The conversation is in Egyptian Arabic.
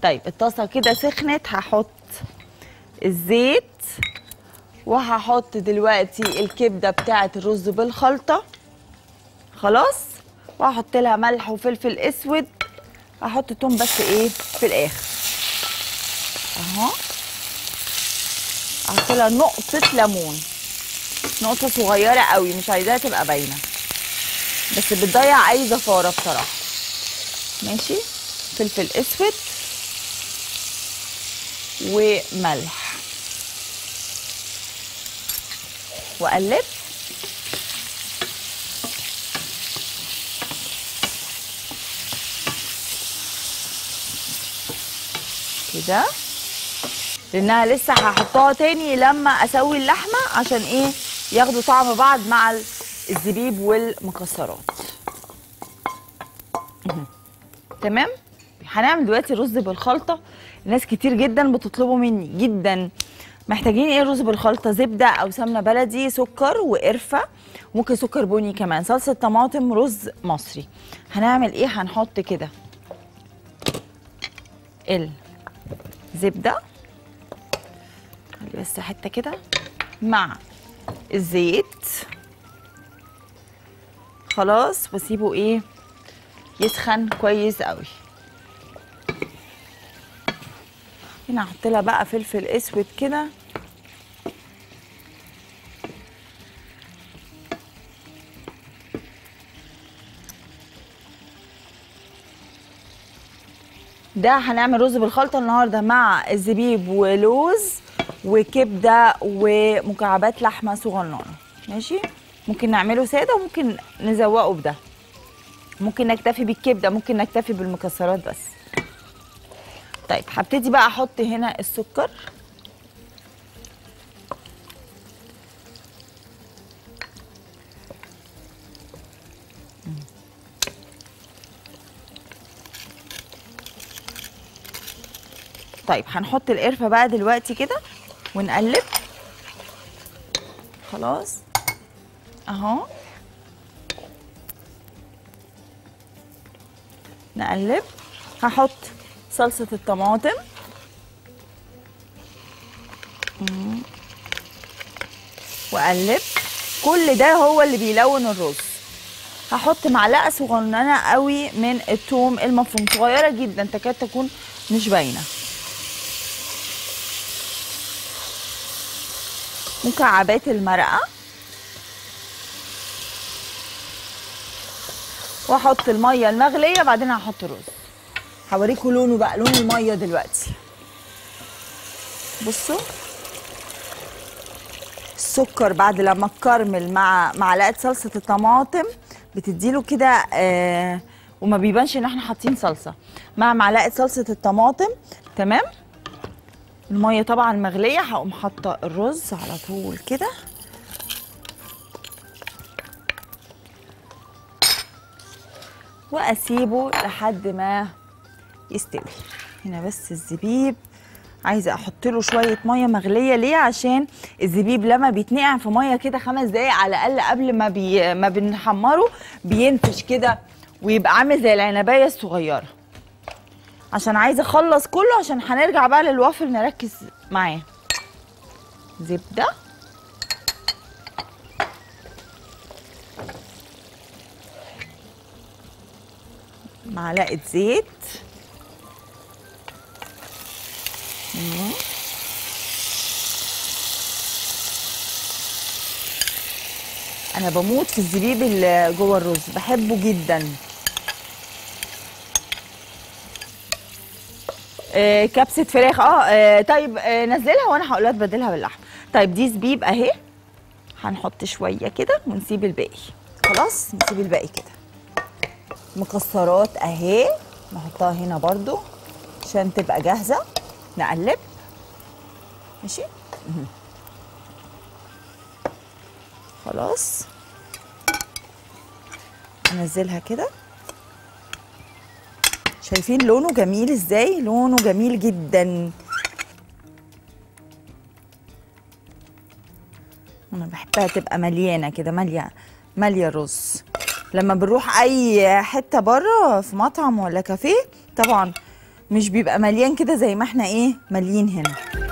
طيب الطاسه كده سخنت هحط الزيت وهحط دلوقتي الكبده بتاعه الرز بالخلطه خلاص وهحط لها ملح وفلفل اسود هحط توم بس ايه في الاخر اهو هحط لها نقطه ليمون نقطه صغيره قوي مش عايزاها تبقى باينه بس بتضيع اي زفاره بصراحه ماشي فلفل اسود وملح واقلب كده لانها لسه هحطها تاني لما اسوي اللحمه عشان ايه ياخدوا طعم بعض مع الزبيب والمكسرات مهم. تمام هنعمل دلوقتي رز بالخلطه ناس كتير جدا بتطلبوا مني جدا محتاجين ايه رز بالخلطه زبده او سمنه بلدي سكر وقرفه ممكن سكر بني كمان صلصه طماطم رز مصري هنعمل ايه هنحط كده الزبده خلي بس حته كده مع الزيت خلاص واسيبه ايه يسخن كويس قوي هنا هحط لها بقى فلفل اسود كده ده هنعمل رز بالخلطه النهارده مع الزبيب ولوز وكبده ومكعبات لحمه صغننه ماشي ممكن نعمله ساده وممكن نزوقه بده ممكن نكتفي بالكبده ممكن نكتفي بالمكسرات بس طيب هبتدي بقى احط هنا السكر طيب هنحط القرفه بقى دلوقتي كده ونقلب خلاص اهو نقلب هحط صلصة الطماطم مم. واقلب كل ده هو اللي بيلون الرز هحط معلقة صغننة قوي من الثوم المفروم صغيرة جدا تكاد تكون مش باينة مكعبات المرقة واحط المية المغلية بعدين هحط الرز هوريكم لونه بقى لون الميه دلوقتي بصوا السكر بعد لما تكرمل مع معلقه صلصه الطماطم بتديله كده آه وما بيبانش ان احنا حاطين صلصه مع معلقه صلصه الطماطم تمام الميه طبعا مغليه هقوم حاطه الرز على طول كده واسيبه لحد ما يستوي هنا بس الزبيب عايزه احط له شويه ميه مغليه ليه عشان الزبيب لما بيتنقع في ميه كده خمس دقايق على الاقل قبل ما بي ما بنحمره بينفش كده ويبقى عامل زي العنبايه الصغيره عشان عايزه اخلص كله عشان هنرجع بقى للوافل نركز معاه زبده معلقه زيت مم. انا بموت في الزبيب اللي جوه الرز بحبه جدا آه كبسه فراخ اه, آه طيب آه نزلها وانا هقول لها تبدلها باللحم طيب دي زبيب اهي هنحط شويه كده ونسيب الباقي خلاص نسيب الباقي كده مكسرات اهي نحطها هنا برضو عشان تبقى جاهزه نقلب ماشي مهم. خلاص انزلها كده شايفين لونه جميل ازاي لونه جميل جدا انا بحبها تبقى مليانه كده ماليه ماليه رز لما بنروح اي حته بره في مطعم ولا كافيه طبعا مش بيبقى مليان كده زي ما احنا ايه ماليين هنا